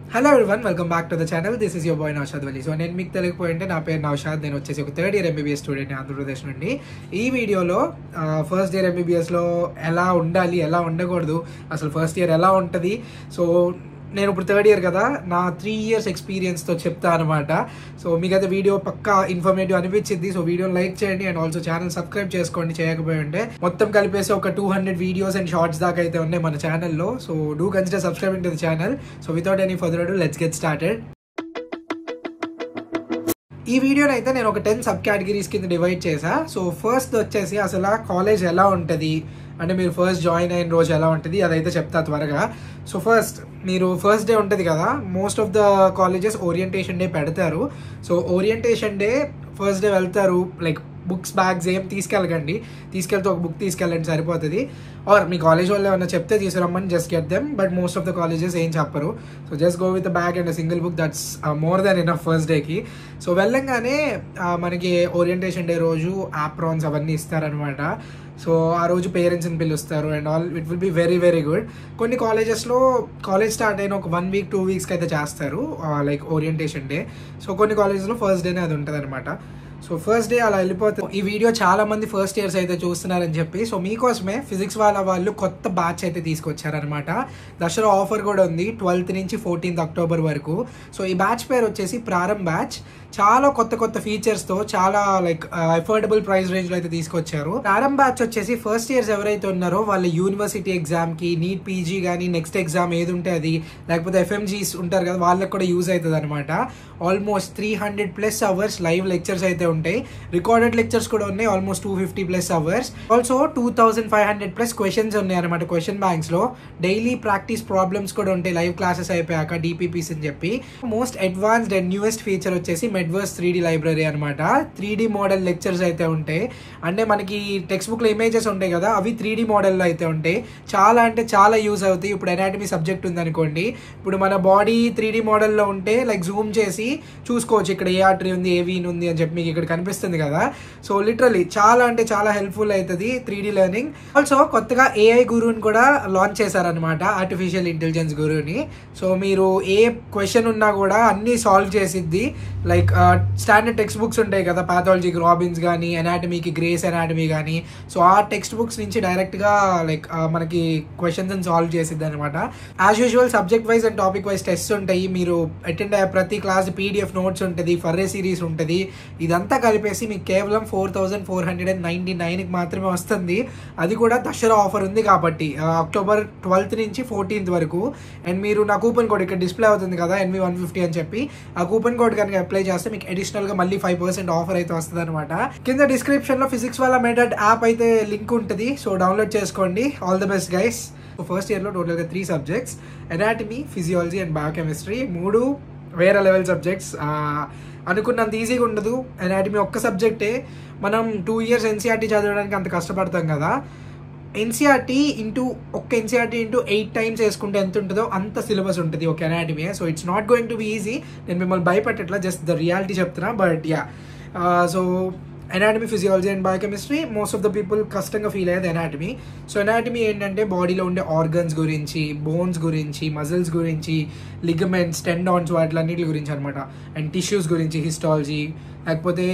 hello everyone welcome back to the channel this is your boy Naushad Wali so నేను మీకు తెలియకపోయింటే నా పేరు నౌషాద్ నేను వచ్చేసి ఒక third year MBBS student Andhra Pradesh నుండి ఈ వీడియోలో ఫస్ట్ ఇయర్ ఎంబీబీఎస్లో ఎలా ఉండాలి ఎలా ఉండకూడదు అసలు ఫస్ట్ ఇయర్ ఎలా ఉంటుంది సో నేను ఇప్పుడు థర్డ్ ఇయర్ కదా నా త్రీ ఇయర్స్ ఎక్స్పీరియన్స్తో చెప్తా అనమాట సో మీకు అయితే వీడియో పక్కా ఇన్ఫర్మేటివ్ అనిపించింది సో వీడియో లైక్ చేయండి అండ్ ఆల్సో ఛానల్ సబ్స్క్రైబ్ చేసుకోండి చేయకపోయి ఉంటే మొత్తం కలిపేసి ఒక two hundred videos and shorts దాకా అయితే ఉన్నాయి మన ఛానల్లో so do consider subscribing to the channel so without any further ado let's get started ఈ వీడియోని అయితే నేను ఒక టెన్ సబ్ కేటగిరీస్ కింద డివైడ్ చేసా సో ఫస్ట్ వచ్చేసి అసలు కాలేజ్ ఎలా ఉంటుంది అంటే మీరు ఫస్ట్ జాయిన్ అయిన రోజు ఎలా ఉంటుంది అదైతే చెప్తా త్వరగా సో ఫస్ట్ మీరు ఫస్ట్ డే ఉంటుంది కదా most of the colleges orientation day పెడతారు so orientation day first day వెళ్తారు లైక్ బుక్స్ బ్యాగ్స్ ఏం తీసుకెళ్ళకండి తీసుకెళ్తే ఒక బుక్ తీసుకెళ్ళండి సరిపోతుంది ఆర్ మీ కాలేజ్ వాళ్ళు ఏమైనా చెప్తే తీసుకురమ్మని just get them but most of the colleges ఏం చెప్పరు so just go with bag and single book that's more then in first డేకి సో వెళ్ళంగానే మనకి ఓరియంటేషన్ డే రోజు ఆప్రాన్స్ అవన్నీ ఇస్తారనమాట సో ఆ రోజు పేరెంట్స్ని పిలుస్తారు and all it will be very very good కొన్ని కాలేజెస్లో కాలేజ్ స్టార్ట్ అయిన ఒక వన్ వీక్ టూ వీక్స్కి అయితే చేస్తారు లైక్ ఓరియంటేషన్ డే సో కొన్ని కాలేజెస్లో ఫస్ట్ డేనే అది ఉంటుంది అనమాట సో ఫస్ట్ డే అలా వెళ్ళిపోతుంది ఈ వీడియో చాలా మంది ఫస్ట్ ఇయర్స్ అయితే చూస్తున్నారని చెప్పి సో మీకోసమే ఫిజిక్స్ వాళ్ళ వాళ్ళు కొత్త బ్యాచ్ అయితే తీసుకొచ్చారనమాట దసరా ఆఫర్ కూడా ఉంది ట్వెల్త్ నుంచి ఫోర్టీన్త్ అక్టోబర్ వరకు సో ఈ బ్యాచ్ పేరు వచ్చేసి ప్రారంభ్ బ్యాచ్ చాలా కొత్త కొత్త ఫీచర్స్తో చాలా లైక్ అఫోర్డబుల్ ప్రైస్ రేంజ్లో అయితే తీసుకొచ్చారు ప్రారంభ్ బ్యాచ్ వచ్చేసి ఫస్ట్ ఇయర్స్ ఎవరైతే ఉన్నారో వాళ్ళ యూనివర్సిటీ ఎగ్జామ్కి నీట్ పీజీ కానీ నెక్స్ట్ ఎగ్జామ్ ఏది ఉంటే అది లేకపోతే ఎఫ్ఎంజీస్ ఉంటారు కదా వాళ్ళకి కూడా యూజ్ అవుతుంది అనమాట almost three hundred plus hours live lectures అయితే ఉంటాయి రికార్డెడ్ లెక్చర్స్ కూడా ఉన్నాయి almost two fifty plus hours also two thousand five hundred plus questions ఉన్నాయి అనమాట క్వశ్చన్ బ్యాంక్స్ లో డైలీ ప్రాక్టీస్ ప్రాబ్లమ్స్ కూడా ఉంటాయి లైవ్ క్లాసెస్ అయిపోయాక డిపిపిస్ అని చెప్పి most advanced and newest feature వచ్చేసి మెడ్వర్స్ త్రీ డి లైబ్రరీ అనమాట త్రీ డి మోడల్ లెక్చర్స్ అయితే ఉంటాయి అంటే మనకి టెక్స్ట్ బుక్ లో ఇమేజెస్ ఉంటాయి కదా అవి త్రీ డి మోడల్లో అయితే ఉంటాయి చాలా అంటే చాలా యూజ్ అవుతాయి ఇప్పుడు ఎనాటమీ సబ్జెక్ట్ ఉంది అనుకోండి ఇప్పుడు మన బాడీ త్రీ డి మోడల్లో ఉంటే లైక్ జూమ్ చేసి చూసుకోవచ్చు ఇక్కడ ఏ ఆర్టరీ ఉంది ఏ వీన్ ఉంది అని చెప్పి మీకు ఇక్కడ కనిపిస్తుంది కదా సో లిటరలీ చాలా అంటే చాలా హెల్ప్ఫుల్ అవుతుంది త్రీ డి లెర్నింగ్ ఆల్సో కొత్తగా ఏఐ గురువుని కూడా లాంచ్ చేశారనమాట ఆర్టిఫిషియల్ ఇంటెలిజెన్స్ గురువుని సో మీరు ఏ క్వశ్చన్ ఉన్నా కూడా అన్ని సాల్వ్ చేసిద్ది లైక్ స్టాండర్డ్ టెక్స్ట్ బుక్స్ ఉంటాయి కదా పాథాలజీకి రాబిన్స్ కానీ ఎనాటమీకి గ్రేస్ ఎనాటమీ కానీ సో ఆ టెక్స్ట్ బుక్స్ నుంచి డైరెక్ట్గా లైక్ మనకి క్వశ్చన్స్ సాల్వ్ చేసిద్ది అనమాట as usual subject wise and topic wise test ఉంటాయి మీరు అటెండ్ అయ్యే ప్రతి క్లాస్ పీడిఎఫ్ నోట్స్ ఉంటుంది ఫర్రే సిరీస్ ఉంటుంది ఇదంతా కలిపేసి మీకు కేవలం four thousand four hundred and ninety నైన్కి మాత్రమే వస్తుంది అది కూడా దసరా ఆఫర్ ఉంది కాబట్టి అక్టోబర్ ట్వెల్త్ నుంచి ఫోర్టీన్త్ వరకు అండ్ మీరు నా కూపన్ కోడ్ ఇక్కడ డిస్ప్లే అవుతుంది కదా ఎన్వి వన్ ఫిఫ్టీ అని చెప్పి ఆ కూపన్ కోడ్ కనుక అప్లై చేస్తే మీకు అడిషనల్గా మళ్ళీ ఫైవ్ పర్సెంట్ ఆఫర్ అయితే వస్తుంది అనమాట కింద డిస్క్రిప్షన్లో ఫిజిక్స్ వాళ్ళ మెథడ్ యాప్ అయితే లింక్ ఉంటుంది సో డౌన్లోడ్ చేసుకోండి all the best guys first ఇయర్లో టోటల్గా three subjects anatomy physiology and biochemistry మూడు వేరే లెవెల్ సబ్జెక్ట్స్ అనుకున్నంత ఈజీగా ఉండదు ఎనాటమీ ఒక్క సబ్జెక్టే మనం టూ ఇయర్స్ ఎన్సీఆర్టీ చదవడానికి అంత కష్టపడతాం కదా ఎన్సీఆర్టీ ఇంటూ ఒక్క ఎన్సీఆర్టీ ఇంటూ ఎయిట్ టైమ్స్ వేసుకుంటే ఎంత ఉంటుందో అంత సిలబస్ ఉంటుంది ఒక anatomy so it's not going to be easy నేను మిమ్మల్ని భయపెట్టట్లా జస్ట్ ద రియాలిటీ చెప్తున్నా but yeah so anatomy physiology and biochemistry most of the people కష్టంగా ఫీల్ అయ్యేది ఎనాటమీ సో ఎనాటమీ ఏంటంటే బాడీలో ఉండే ఆర్గన్స్ గురించి బోన్స్ గురించి మజిల్స్ గురించి లిగమెంట్స్ టెండాన్స్ వాటిలన్నిటి గురించి అనమాట అండ్ టిష్యూస్ గురించి హిస్టాలజీ లేకపోతే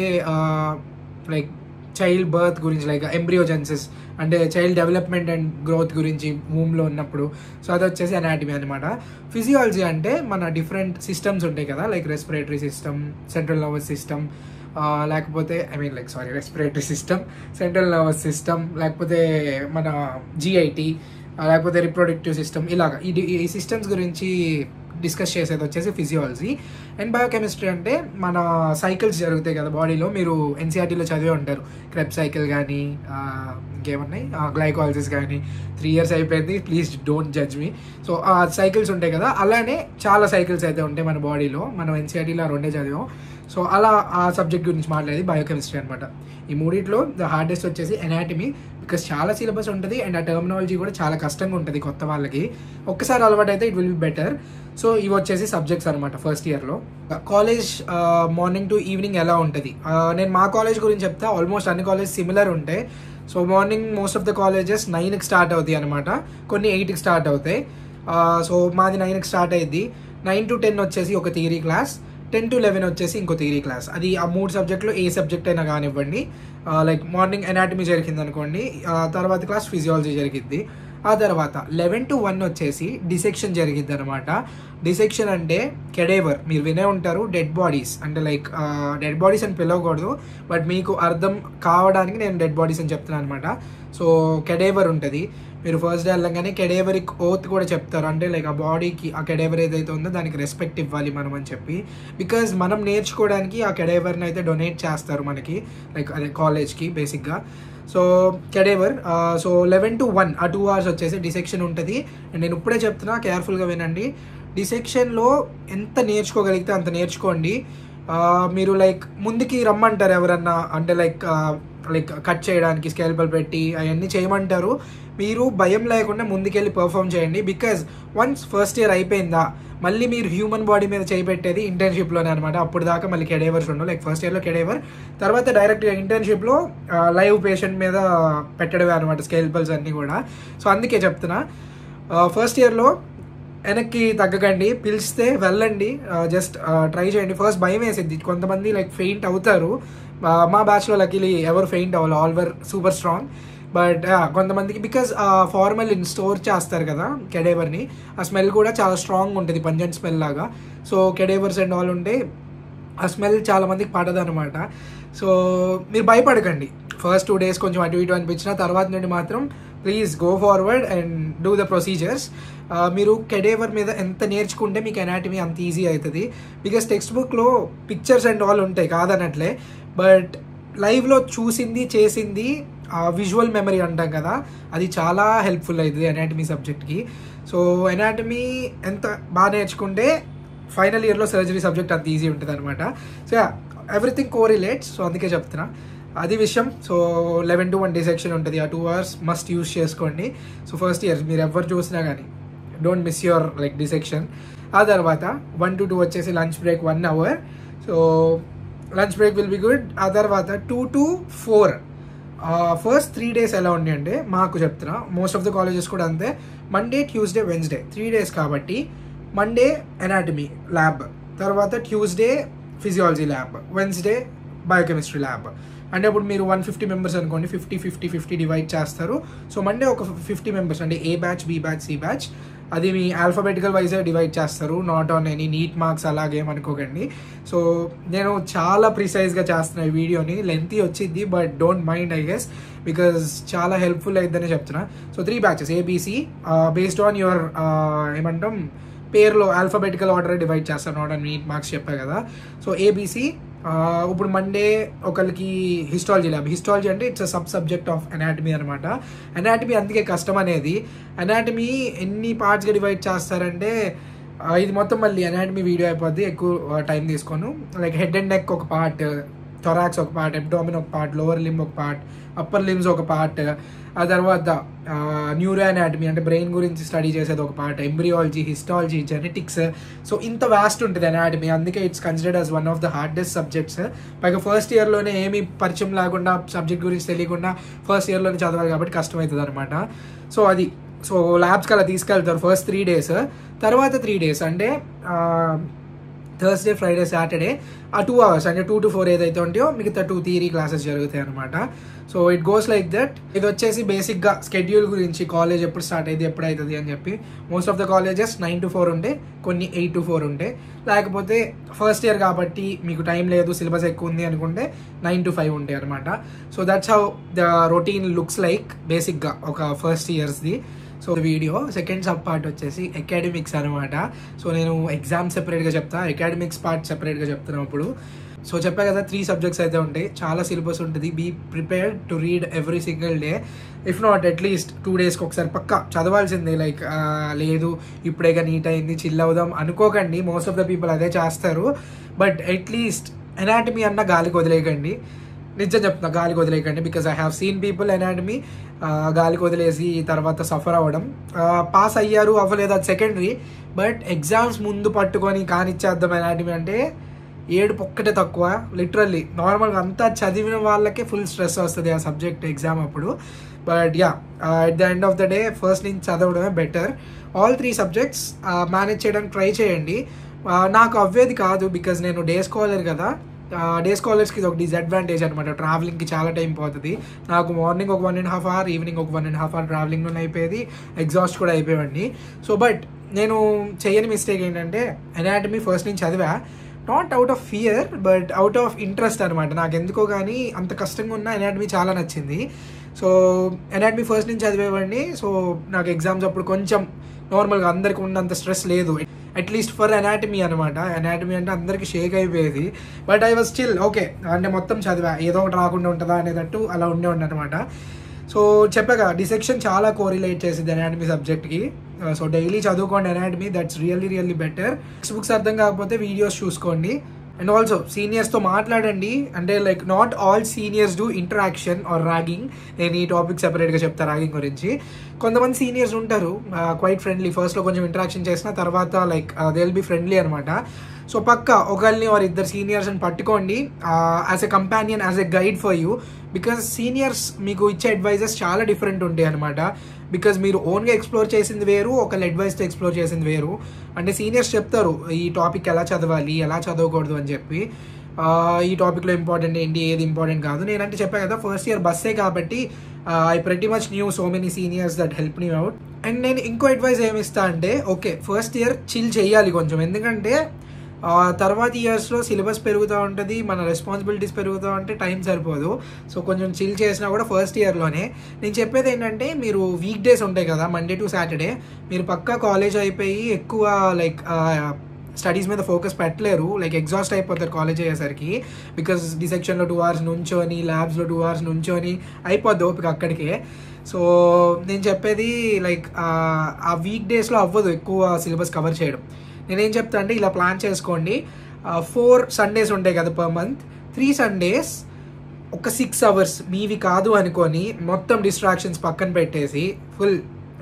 లైక్ చైల్డ్ బర్త్ గురించి లైక్ ఎంబ్రియోజెన్సిస్ అంటే చైల్డ్ డెవలప్మెంట్ అండ్ గ్రోత్ గురించి వూమ్లో ఉన్నప్పుడు సో అది వచ్చేసి అనాటమీ అనమాట ఫిజియాలజీ అంటే మన డిఫరెంట్ సిస్టమ్స్ ఉంటాయి కదా like respiratory system central nervous system లేకపోతే I mean like sorry respiratory system central nervous system లేకపోతే మన జిఐటి లేకపోతే రిప్రొడక్టివ్ సిస్టమ్ ఇలాగ ఈ ఈ సిస్టమ్స్ గురించి డిస్కస్ చేసేది వచ్చేసి ఫిజియాలజీ అండ్ బయోకెమిస్ట్రీ అంటే మన సైకిల్స్ జరుగుతాయి కదా బాడీలో మీరు ఎన్సీఆర్టీలో చదివే ఉంటారు క్రెప్ సైకిల్ కానీ ఇంకేమున్నాయి గ్లైకాలజిస్ కానీ త్రీ ఇయర్స్ అయిపోయింది please don't judge me so ఆ సైకిల్స్ ఉంటాయి కదా అలానే చాలా సైకిల్స్ అయితే ఉంటాయి మన బాడీలో మనం ఎన్సీఆర్టీలో రెండే చదివాం సో అలా ఆ సబ్జెక్ట్ గురించి మాట్లాడేది బయోకెమిస్ట్రీ అనమాట ఈ మూడిట్లో ద హార్డెస్ట్ వచ్చేసి ఎనాటమీ బికాస్ చాలా సిలబస్ ఉంటుంది అండ్ ఆ టర్మినాలజీ కూడా చాలా కష్టంగా ఉంటుంది కొత్త వాళ్ళకి ఒక్కసారి అలవాటు అయితే it will be better so ఇవి వచ్చేసి సబ్జెక్ట్స్ అనమాట ఫస్ట్ ఇయర్లో కాలేజ్ మార్నింగ్ టు ఈవినింగ్ ఎలా ఉంటుంది నేను మా కాలేజ్ గురించి చెప్తా ఆల్మోస్ట్ అన్ని కాలేజ్ సిమిలర్ ఉంటాయి so morning most of the colleges నైన్కి స్టార్ట్ అవుతాయి అనమాట కొన్ని ఎయిట్కి స్టార్ట్ అవుతాయి సో మాది నైన్కి స్టార్ట్ అయ్యింది నైన్ టు టెన్ వచ్చేసి ఒక theory class ten to eleven వచ్చేసి ఇంకో థియరీ క్లాస్ అది ఆ మూడు సబ్జెక్టులు ఏ సబ్జెక్ట్ అయినా కానివ్వండి లైక్ మార్నింగ్ ఎనాటమీ జరిగింది అనుకోండి ఆ తర్వాత క్లాస్ ఫిజియాలజీ జరిగిద్ది ఆ తర్వాత లెవెన్ టు వన్ వచ్చేసి డిసెక్షన్ జరిగిద్ది అనమాట డిసెక్షన్ అంటే కెడేవర్ మీరు వినే ఉంటారు డెడ్ బాడీస్ అంటే లైక్ డెడ్ బాడీస్ అని పిలవకూడదు బట్ మీకు అర్థం కావడానికి నేను డెడ్ బాడీస్ అని చెప్తున్నాను అనమాట సో కెడేవర్ ఉంటుంది మీరు ఫస్ట్ డే వెళ్ళంగానే కెడేవరిక్ ఓత్ కూడా చెప్తారు అంటే లైక్ ఆ బాడీకి ఆ కెడేవర్ ఏదైతే ఉందో దానికి రెస్పెక్ట్ ఇవ్వాలి మనం అని చెప్పి బికాజ్ మనం నేర్చుకోవడానికి ఆ కెడేవర్ని అయితే డొనేట్ చేస్తారు మనకి లైక్ అదే కాలేజ్కి బేసిక్గా so cadaver so eleven to one ఆ టూ అవర్స్ వచ్చేసి డిసెక్షన్ ఉంటుంది అండ్ నేను ఇప్పుడే చెప్తున్నా కేర్ఫుల్గా వినండి డిసెక్షన్లో ఎంత నేర్చుకోగలిగితే అంత నేర్చుకోండి ఆ, మీరు లైక్ ముందుకి రమ్మంటారు ఎవరన్నా అంటే లైక్ లైక్ కట్ చేయడానికి స్కేల్బల్ పెట్టి అవన్నీ చేయమంటారు మీరు భయం లేకుండా ముందుకెళ్ళి పర్ఫామ్ చేయండి బికాజ్ వన్స్ ఫస్ట్ ఇయర్ అయిపోయిందా మళ్ళీ మీరు హ్యూమన్ బాడీ మీద చేపెట్టేది ఇంటర్న్షిప్లోనే అనమాట అప్పుడు దాకా మళ్ళీ కెడేవర్స్ ఉండవు లైక్ ఫస్ట్ ఇయర్లో కెడేవర్ తర్వాత డైరెక్ట్గా ఇంటర్న్షిప్లో లైవ్ పేషెంట్ మీద పెట్టడమే అనమాట స్కేల్బల్స్ అన్నీ కూడా సో అందుకే చెప్తున్నా ఫస్ట్ ఇయర్లో వెనక్కి తగ్గకండి పిలిస్తే వెళ్ళండి జస్ట్ ట్రై చేయండి ఫస్ట్ భయం వేసిద్ది కొంతమంది లైక్ ఫెయింట్ అవుతారు ఆ, మా బ్యాచ్లో లక్కీలీ ఎవరు ఫెయింట్ అవ్వాలి ఆల్వర్ సూపర్ స్ట్రాంగ్ బట్ కొంతమందికి బికాజ్ ఫార్మల్ ఇన్ స్టోర్ చేస్తారు కదా కెడేవర్ని ఆ స్మెల్ కూడా చాలా స్ట్రాంగ్ ఉంటుంది పంజెంట్ స్మెల్ లాగా సో కెడేవర్స్ అండ్ ఆల్ ఉంటే ఆ స్మెల్ చాలా మందికి పడదు అనమాట సో మీరు భయపడకండి ఫస్ట్ టూ డేస్ కొంచెం అటు ఇటు అనిపించిన తర్వాత నుండి మాత్రం please go forward and do the procedures మీరు కెడేవర్ మీద ఎంత నేర్చుకుంటే మీకు ఎనాటమీ అంత ఈజీ అవుతుంది బికాస్ టెక్స్ట్ బుక్లో పిక్చర్స్ అండ్ ఆల్ ఉంటాయి కాదనట్లే బట్ లైవ్లో చూసింది చేసింది విజువల్ మెమరీ అంటాం కదా అది చాలా హెల్ప్ఫుల్ అవుతుంది ఎనాటమీ సబ్జెక్ట్కి సో ఎనాటమీ ఎంత బాగా నేర్చుకుంటే ఫైనల్ ఇయర్లో సర్జరీ సబ్జెక్ట్ అంత ఈజీ ఉంటుంది అనమాట సో ఎవ్రీథింగ్ కోరిలేట్స్ సో అందుకే చెప్తున్నా అది విషయం so eleven to one dissection ఉంటుంది ఆ టూ అవర్స్ మస్ట్ యూస్ చేసుకోండి సో ఫస్ట్ ఇయర్ మీరు ఎవరు చూసినా కానీ don't miss your like dissection ఆ తర్వాత వన్ టు టూ వచ్చేసి lunch break one hour so lunch break will be good ఆ తర్వాత two to four first three days ఎలా ఉండి అంటే మాకు చెప్తున్నా మోస్ట్ ఆఫ్ ద కాలేజెస్ కూడా అంతే Monday Tuesday Wednesday three days కాబట్టి మండే ఎనాటమీ ల్యాబ్ తర్వాత Tuesday physiology lab Wednesday biochemistry lab అంటే ఇప్పుడు మీరు వన్ ఫిఫ్టీ మెంబర్స్ అనుకోండి ఫిఫ్టీ ఫిఫ్టీ ఫిఫ్టీ డివైడ్ చేస్తారు సో మండే ఒక ఫిఫ్టీ మెంబర్స్ అంటే A batch B batch C batch అది మీ ఆల్ఫాబెటికల్ వైజే డివైడ్ చేస్తారు not on any NEET marks అలాగేం అనుకోకండి సో నేను చాలా ప్రిసైజ్గా చేస్తున్నా ఈ వీడియోని లెంతీ వచ్చింది but don't mind I guess because చాలా హెల్ప్ఫుల్ అయిద్దని చెప్తున్నా so three batches A B C based on your ఏమంటాం పేర్లో ఆల్ఫాబెటికల్ ఆర్డర్ డివైడ్ చేస్తాను నాట్ అని నీట్ మార్క్స్ చెప్పా కదా సో ఏబీసీ ఇప్పుడు మండే ఒకరికి హిస్టాలజీ ల్యాబ్ హిస్టాలజీ అంటే it's sub subject of anatomy అనమాట అనాటమీ అందుకే కష్టం అనేది అనాటమీ ఎన్ని పార్ట్స్గా డివైడ్ చేస్తారంటే ఆ, ఇది మొత్తం మళ్ళీ అనాటమీ వీడియో అయిపోద్ది ఎక్కువ టైం తీసుకోను లైక్ హెడ్ అండ్ నెక్ ఒక పార్ట్ థొరాక్స్ ఒక పార్ట్ ఎబ్డామిన్ ఒక పార్ట్ లోవర్ లిమ్ ఒక పార్ట్ అప్పర్ లిమ్స్ ఒక పార్ట్ ఆ తర్వాత న్యూరో అనాటమీ అంటే బ్రెయిన్ గురించి స్టడీ చేసేది ఒక part embryology histology genetics so ఇంత వాస్ట్ ఉంటుంది అనాటమీ అందుకే it's considered as one of the hardest subjects పైగా ఫస్ట్ ఇయర్లోనే ఏమీ పరిచయం లేకుండా సబ్జెక్ట్ గురించి తెలియకుండా ఫస్ట్ ఇయర్లోనే చదవాలి కాబట్టి కష్టమవుతుంది అనమాట సో అది సో ల్యాబ్స్కి అలా తీసుకెళ్తారు ఫస్ట్ త్రీ డేస్ తర్వాత త్రీ డేస్ అంటే థర్స్డే ఫ్రైడే సాటర్డే ఆ టూ అవర్స్ అంటే టూ టు ఫోర్ ఏదైతే ఉంటాయో మిగతా టూ థియరీ క్లాసెస్ జరుగుతాయి అనమాట so it goes like that ఇది వచ్చేసి బేసిక్గా స్కెడ్యూల్ గురించి కాలేజ్ ఎప్పుడు స్టార్ట్ అయింది ఎప్పుడు అవుతుంది అని చెప్పి most of the colleges nine to four ఉంటే కొన్ని ఎయిట్ టు ఫోర్ ఉంటాయి లేకపోతే ఫస్ట్ ఇయర్ కాబట్టి మీకు టైం లేదు సిలబస్ ఎక్కువ ఉంది అనుకుంటే నైన్ టు ఫైవ్ ఉంటాయి అనమాట so that's how the routine looks like బేసిక్గా ఒక ఫస్ట్ ఇయర్స్ది so video second sub part వచ్చేసి అకాడమిక్స్ అనమాట సో నేను ఎగ్జామ్ సెపరేట్గా చెప్తా అకాడమిక్స్ పార్ట్ సెపరేట్గా చెప్తున్నప్పుడు సో చెప్పా కదా త్రీ సబ్జెక్ట్స్ అయితే ఉంటాయి చాలా సిలబస్ ఉంటుంది be prepared to read every single day if not at least two డేస్కి ఒకసారి పక్క చదవాల్సిందే లైక్ లేదు ఇప్పుడేగా నీట్ అయింది చిల్ అవుదాం అనుకోకండి మోస్ట్ ఆఫ్ ద పీపుల్ అదే చేస్తారు బట్ అట్లీస్ట్ ఎనాటమీ అన్న గాలికి వదిలేయకండి నిజం చెప్తున్నా గాలికి వదిలేయకండి because I have seen people anatomy గాలికి వదిలేసి తర్వాత సఫర్ అవ్వడం పాస్ అయ్యారు అవ్వలేదు అది సెకండరీ బట్ ఎగ్జామ్స్ ముందు పట్టుకొని కానిచ్చేద్దాం ఎనాటమీ అంటే ఏడు ఒక్కటే తక్కువ లిటరల్లీ నార్మల్గా అంతా చదివిన వాళ్ళకే ఫుల్ స్ట్రెస్ వస్తుంది ఆ సబ్జెక్ట్ ఎగ్జామ్ అప్పుడు but yeah at the end of the day first నుంచి చదవడమే better all three subjects manage చేయడానికి ట్రై చేయండి Uh, నాకు అవ్వేది కాదు బికాజ్ నేను డే స్కాలర్ కదా డే స్కాలర్స్కి ఇది ఒక డిసడ్వాంటేజ్ అనమాట ట్రావెలింగ్కి చాలా టైం పోతుంది నాకు మార్నింగ్ ఒక one and half hour evening ఒక వన్ అండ్ హాఫ్ అవర్ ట్రావెలింగ్లోనే అయిపోయేది ఎగ్జాస్ట్ కూడా అయిపోయేవాడిని సో బట్ నేను చేయని మిస్టేక్ ఏంటంటే అనాటమీ ఫస్ట్ నుంచి చదివా not out of fear but out of interest అనమాట నాకు ఎందుకో కానీ అంత కష్టంగా ఉన్న అనాటమీ చాలా నచ్చింది సో అనాటమీ ఫస్ట్ నుంచి చదివేవాడిని సో నాకు ఎగ్జామ్స్ అప్పుడు కొంచెం నార్మల్గా అందరికి ఉన్నంత స్ట్రెస్ లేదు అట్లీస్ట్ ఫర్ అనాటమీ అనమాట అనాటమీ అంటే అందరికి షేక్ అయిపోయేది but I was still okay అంటే మొత్తం చదివా ఏదో ఒకటి రాకుండా ఉంటుందా అనేటట్టు అలా ఉండేవాడిని అనమాట సో చెప్పాక డిసెక్షన్ చాలా కోరిలేట్ చేసింది అనాటమీ సబ్జెక్ట్కి సో డైలీ చదువుకోండి anatomy that's really really better text books అర్థం కాకపోతే వీడియోస్ చూసుకోండి అండ్ ఆల్సో సీనియర్స్తో మాట్లాడండి అంటే like not all seniors do interaction or ragging నేను ఈ టాపిక్ సెపరేట్గా చెప్తా ర్యాగింగ్ గురించి కొంతమంది సీనియర్స్ ఉంటారు క్వైట్ ఫ్రెండ్లీ ఫస్ట్లో కొంచెం ఇంటరాక్షన్ చేసిన తర్వాత like they will be friendly అనమాట సో పక్క ఒకరిని ఆర్ ఇద్దరు సీనియర్స్ని పట్టుకోండి as a companion as a guide for you because seniors మీకు ఇచ్చే అడ్వైజెస్ చాలా డిఫరెంట్ ఉంటాయి అనమాట బికాజ్ మీరు ఓన్గా ఎక్స్ప్లోర్ చేసింది వేరు ఒకళ్ళు అడ్వైస్తో ఎక్స్ప్లోర్ చేసింది వేరు అంటే సీనియర్స్ చెప్తారు ఈ టాపిక్ ఎలా చదవాలి ఎలా చదవకూడదు అని చెప్పి ఆ, ఈ టాపిక్లో ఇంపార్టెంట్ ఏంటి ఏది ఇంపార్టెంట్ కాదు నేనంటే చెప్పాను కదా ఫస్ట్ ఇయర్ బస్సే కాబట్టి ఐ ప్రతి much new so many seniors that help me out and నేను ఇంకో అడ్వైస్ ఏమి ఇస్తా అంటే ఓకే ఫస్ట్ ఇయర్ చిల్ చేయాలి కొంచెం ఎందుకంటే ఆ తర్వాత ఇయర్స్లో సిలబస్ పెరుగుతూ ఉంటుంది మన రెస్పాన్సిబిలిటీస్ పెరుగుతూ ఉంటే టైం సరిపోదు సో కొంచెం చిల్ చేసినా కూడా ఫస్ట్ ఇయర్లోనే నేను చెప్పేది ఏంటంటే మీరు వీక్ డేస్ ఉంటాయి కదా మండే టు సాటర్డే మీరు పక్కా కాలేజ్ అయిపోయి ఎక్కువ లైక్ స్టడీస్ మీద ఫోకస్ పెట్టలేరు లైక్ ఎగ్జాస్ట్ అయిపోతారు కాలేజ్ అయ్యేసరికి బికాస్ డిసెక్షన్లో టూ అవర్స్ నుంచొని ల్యాబ్స్లో టూ అవర్స్ నుంచొని అయిపోద్ది ఓపిక అక్కడికే సో నేను చెప్పేది లైక్ ఆ వీక్ డేస్లో అవ్వదు ఎక్కువ సిలబస్ కవర్ చేయడం నేనేం చెప్తా అంటే ఇలా ప్లాన్ చేసుకోండి ఫోర్ సండేస్ ఉంటాయి కదా పర్ మంత్ త్రీ సండేస్ ఒక సిక్స్ అవర్స్ మీవి కాదు అనుకొని మొత్తం డిస్ట్రాక్షన్స్ పక్కన పెట్టేసి ఫుల్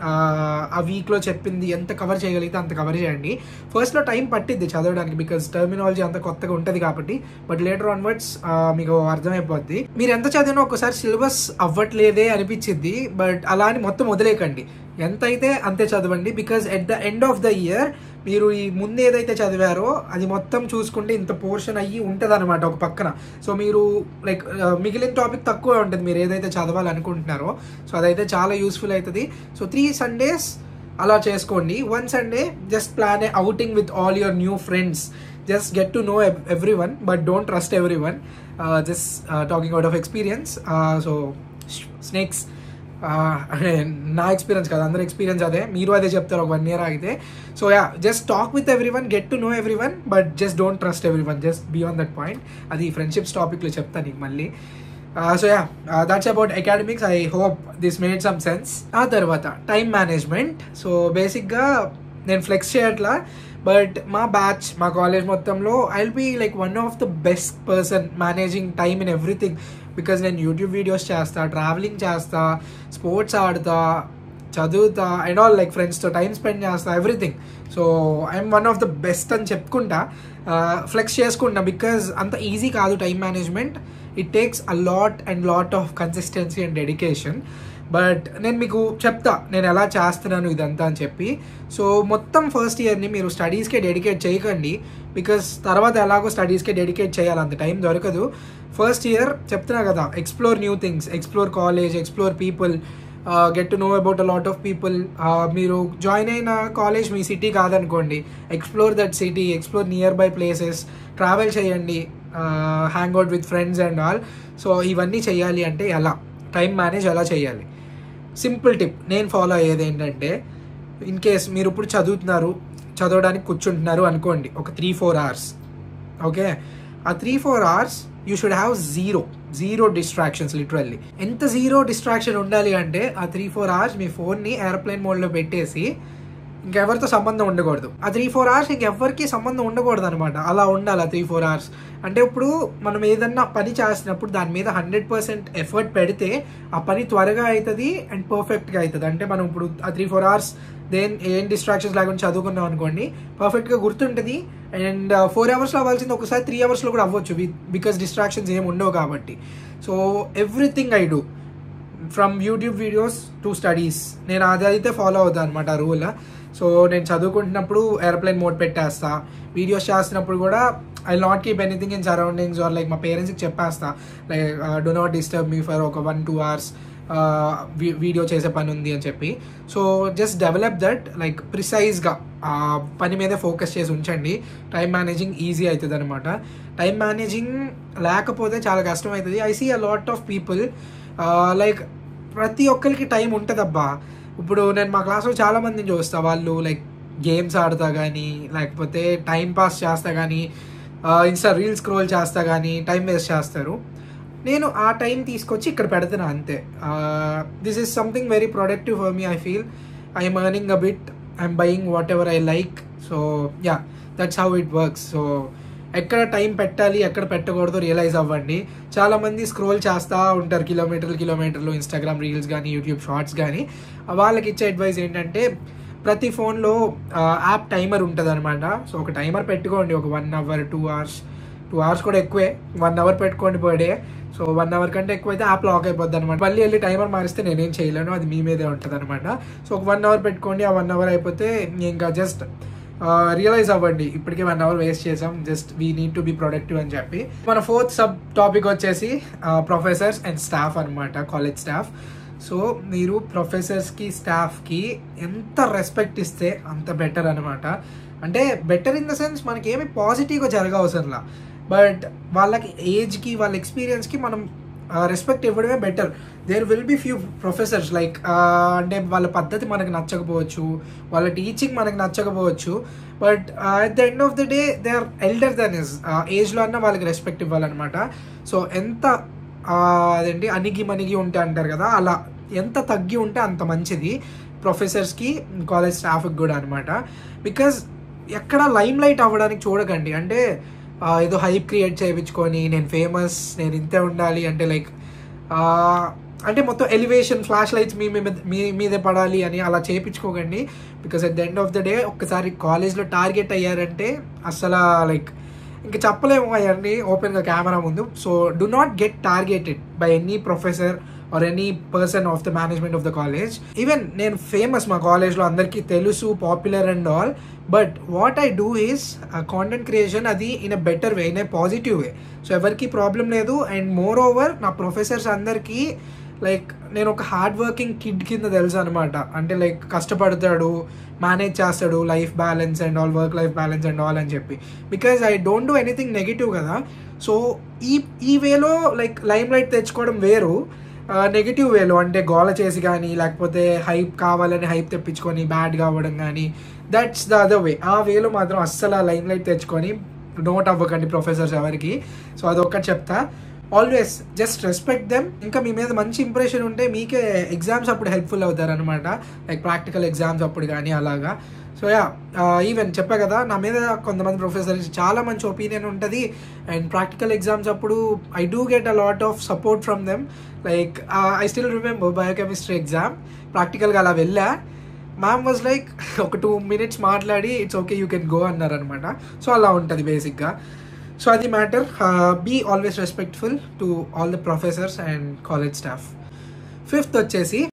ఆ వీక్లో చెప్పింది ఎంత కవర్ చేయగలిగితే అంత కవర్ చేయండి ఫస్ట్లో టైం పట్టిద్ది చదవడానికి బికాజ్ టర్మినాలజీ అంత కొత్తగా ఉంటుంది కాబట్టి బట్ లేటర్ ఆన్వర్డ్స్ మీకు అర్థమైపోద్ది మీరు ఎంత చదివినా ఒకసారి సిలబస్ అవ్వట్లేదే అనిపించింది బట్ అలా అని మొత్తం వదిలేకండి ఎంత అయితే అంతే చదవండి because at the end of the year మీరు ఈ ముందు ఏదైతే చదివారో అది మొత్తం చూసుకుంటే ఇంత పోర్షన్ అయ్యి ఉంటుంది అనమాట ఒక పక్కన సో మీరు లైక్ మిగిలిన టాపిక్ తక్కువ ఉంటుంది మీరు ఏదైతే చదవాలనుకుంటున్నారో సో అదైతే చాలా యూస్ఫుల్ అవుతుంది సో త్రీ సండేస్ అలా చేసుకోండి one Sunday just plan a outing with all your new friends just get to know everyone but don't trust everyone just talking out of experience so snakes నా experience కాదు అందరి experience అదే మీరు అదే చెప్తారు ఒక one year ఆగితే so yeah just talk with everyone get to know everyone but just don't trust everyone just beyond that point అది ఫ్రెండ్షిప్స్ టాపిక్లో చెప్తాను నీకు మళ్ళీ so yeah that's about academics I hope this made some sense ఆ తర్వాత time management so బేసిక్గా నేను flex చేయట్లా బట్ మా బ్యాచ్ మా కాలేజ్ మొత్తంలో I will be like one of the best person managing time in everything because నేను YouTube videos చేస్తా ట్రావెలింగ్ చేస్తా స్పోర్ట్స్ ఆడతా చదువుతా అండ్ ఆల్ లైక్ ఫ్రెండ్స్తో టైం స్పెండ్ చేస్తా everything so I'm one of the best అని చెప్పుకుంటా ఫ్లెక్స్ చేసుకుంటా బికాజ్ అంత ఈజీ కాదు time management it takes a lot and lot of consistency and dedication but నేను మీకు చెప్తా నేను ఎలా చేస్తున్నాను ఇదంతా అని చెప్పి సో మొత్తం ఫస్ట్ ఇయర్ని మీరు స్టడీస్కే డెడికేట్ చేయకండి బికాస్ తర్వాత ఎలాగో స్టడీస్కే డెడికేట్ చేయాలి అంత టైం దొరకదు ఫస్ట్ ఇయర్ చెప్తున్నా కదా explore new things explore college explore people get to know about a lot of people మీరు జాయిన్ అయిన కాలేజ్ మీ సిటీ కాదనుకోండి explore that city explore nearby places travel చేయండి hang out with friends and all so ఇవన్నీ చేయాలి అంటే ఎలా time manage ఎలా చేయాలి సింపుల్ టిప్ నేను ఫాలో అయ్యేది ఏంటంటే ఇన్ కేస్ మీరు ఇప్పుడు చదువుతున్నారు చదవడానికి కూర్చుంటున్నారు అనుకోండి ఒక త్రీ ఫోర్ అవర్స్ ఓకే ఆ three four hours you should have zero zero distractions literally ఎంత జీరో డిస్ట్రాక్షన్ ఉండాలి అంటే ఆ త్రీ ఫోర్ అవర్స్ మీ ఫోన్ని ఏరోప్లేన్ మోడ్లో పెట్టేసి ఇంకెవరితో సంబంధం ఉండకూడదు ఆ త్రీ ఫోర్ అవర్స్ ఇంకెవ్వరికి సంబంధం ఉండకూడదు అనమాట అలా ఉండాలి ఆ త్రీ ఫోర్ అవర్స్ అంటే ఇప్పుడు మనం ఏదన్నా పని చేసినప్పుడు దాని మీద హండ్రెడ్ పర్సెంట్ ఎఫర్ట్ పెడితే ఆ పని త్వరగా అవుతుంది అండ్ పర్ఫెక్ట్గా అవుతుంది అంటే మనం ఇప్పుడు ఆ త్రీ ఫోర్ అవర్స్ దేని ఏం డిస్ట్రాక్షన్స్ లేకుండా చదువుకున్నాం అనుకోండి పర్ఫెక్ట్గా గుర్తుంటుంది అండ్ ఫోర్ అవర్స్లో అవ్వాల్సింది ఒకసారి త్రీ అవర్స్లో కూడా అవ్వచ్చు బికాస్ డిస్ట్రాక్షన్స్ ఏమి ఉండవు కాబట్టి so everything I do from YouTube videos to studies నేను అది అయితే ఫాలో అవుతాను అనమాట రూల్ సో నేను చదువుకుంటున్నప్పుడు ఏరోప్లేన్ మోడ్ పెట్టేస్తా వీడియోస్ చేస్తున్నప్పుడు కూడా I not keep anything in surroundings or like మా పేరెంట్స్కి చెప్పేస్తా like do not disturb me for ఒక వన్ టూ అవర్స్ వీడియో చేసే పని ఉంది అని చెప్పి so just develop that like ప్రిసైజ్గా ఆ పని మీదే ఫోకస్ చేసి ఉంచండి టైం మేనేజింగ్ ఈజీ అవుతుంది అనమాట టైం మేనేజింగ్ లేకపోతే చాలా కష్టం అవుతుంది I see a lot of people like ప్రతి ఒక్కరికి టైం ఉంటుందబ్బా ఇప్పుడు నేను మా క్లాస్లో చాలా మందిని చూస్తా వాళ్ళు లైక్ గేమ్స్ ఆడతా కానీ లేకపోతే టైం పాస్ చేస్తా కానీ ఇన్స్టా రీల్స్ స్క్రోల్ చేస్తా కానీ టైం వేస్ట్ చేస్తారు నేను ఆ టైం తీసుకొచ్చి ఇక్కడ పెడుతున్నా అంతే this is something very productive for me I feel I'm earning a bit I'm buying whatever I like so yeah that's how it works so ఎక్కడ టైం పెట్టాలి ఎక్కడ పెట్టకూడదు రియలైజ్ అవ్వండి చాలామంది స్క్రోల్ చేస్తూ ఉంటారు కిలోమీటర్లు కిలోమీటర్లు ఇన్స్టాగ్రామ్ రీల్స్ కానీ యూట్యూబ్ షార్ట్స్ కానీ వాళ్ళకి ఇచ్చే అడ్వైస్ ఏంటంటే ప్రతి ఫోన్లో యాప్ టైమర్ ఉంటుంది అనమాట సో ఒక టైమర్ పెట్టుకోండి ఒక one hour two hours two hours కూడా ఎక్కువే వన్ అవర్ పెట్టుకోండి per day so one hour కంటే ఎక్కువ అయితే యాప్ లాక్ అయిపోద్ది అనమాట మళ్ళీ వెళ్ళి టైమర్ మారిస్తే నేనేం చేయలేను అది మీ మీదే ఉంటుంది అనమాట సో ఒక వన్ అవర్ పెట్టుకోండి ఆ వన్ అవర్ అయిపోతే ఇంకా జస్ట్ రియలైజ్ అవ్వండి ఇప్పటికే వన్ అవర్ వేస్ట్ చేసాం just we need to be productive అని చెప్పి మన ఫోర్త్ సబ్ టాపిక్ వచ్చేసి ప్రొఫెసర్స్ అండ్ స్టాఫ్ అనమాట కాలేజ్ స్టాఫ్ సో మీరు ప్రొఫెసర్స్కి స్టాఫ్కి ఎంత రెస్పెక్ట్ ఇస్తే అంత బెటర్ అనమాట అంటే బెటర్ ఇన్ ద సెన్స్ మనకి ఏమి పాజిటివ్గా జరగవసరంలా బట్ వాళ్ళకి ఏజ్కి వాళ్ళ ఎక్స్పీరియన్స్కి మనం రెస్పెక్ట్ ఇవ్వడమే better there will be few professors like అంటే వాళ్ళ పద్ధతి మనకు నచ్చకపోవచ్చు వాళ్ళ టీచింగ్ మనకు నచ్చకపోవచ్చు but at the end of the day they are elder than us ఏజ్లో అన్న వాళ్ళకి రెస్పెక్ట్ ఇవ్వాలన్నమాట సో ఎంత అదేంటి అణిగి మణిగి ఉంటే అంటారు కదా అలా ఎంత తగ్గి ఉంటే అంత మంచిది ప్రొఫెసర్స్కి కాలేజ్ స్టాఫ్కి కూడా అనమాట బికాజ్ ఎక్కడ లైమ్ లైట్ అవ్వడానికి చూడకండి అంటే ఏదో హైప్ క్రియేట్ చేయించుకొని నేను ఫేమస్ నేను ఇంతే ఉండాలి అంటే లైక్ అంటే మొత్తం ఎలివేషన్ ఫ్లాష్ లైట్స్ మీ మీ మీదే పడాలి అని అలా చేయించుకోకండి because at the end of the day ఒక్కసారి కాలేజ్లో టార్గెట్ అయ్యారంటే అసలు లైక్ ఇంకా చెప్పలేము అవన్నీ ఓపెన్గా కెమెరా ముందు so do not get targeted by any professor or any person of the management of the college even నేను ఫేమస్ మా కాలేజ్లో అందరికీ తెలుసు popular and all but what I do is content creation అది in a better way in a positive way సో ఎవరికి problem లేదు and moreover నా ప్రొఫెసర్స్ అందరికీ లైక్ నేను ఒక హార్డ్ వర్కింగ్ కిడ్ కింద తెలుసు అనమాట అంటే లైక్ కష్టపడతాడు మేనేజ్ చేస్తాడు life balance and all work life balance and all అని చెప్పి because I don't do anything negative కదా సో ఈ ఈ వేలో లైక్ లైమ్ లైట్ తెచ్చుకోవడం వేరు నెగిటివ్ వేలో అంటే గోల చేసి కానీ లేకపోతే హైప్ కావాలని హైప్ తెప్పించుకొని బ్యాడ్గా అవ్వడం కానీ దట్స్ ద అదర్ వే ఆ వేలో మాత్రం అస్సలు ఆ లైమ్ లైట్ తెచ్చుకొని నోట్ అవ్వకండి ప్రొఫెసర్స్ ఎవరికి సో అదొక్కటి చెప్తా ఆల్వేస్ జస్ట్ రెస్పెక్ట్ దెమ్ ఇంకా మీ మీద మంచి ఇంప్రెషన్ ఉంటే మీకే ఎగ్జామ్స్ అప్పుడు హెల్ప్ఫుల్ అవుతారు అనమాట లైక్ ప్రాక్టికల్ ఎగ్జామ్స్ అప్పుడు కానీ అలాగా సో యా ఈవెన్ చెప్పా కదా నా మీద కొంతమంది ప్రొఫెసర్స్ చాలా మంచి ఒపీనియన్ ఉంటుంది అండ్ ప్రాక్టికల్ ఎగ్జామ్స్ అప్పుడు I do get a lot of support from them like I still remember biochemistry exam ప్రాక్టికల్గా అలా వెళ్ళా మ్యామ్ వాజ్ లైక్ ఒక టూ మినిట్స్ మాట్లాడి it's okay you can go అన్నారు అనమాట సో అలా ఉంటుంది బేసిక్గా సో అది matter be always respectful to all the professors and college staff fifth వచ్చేసి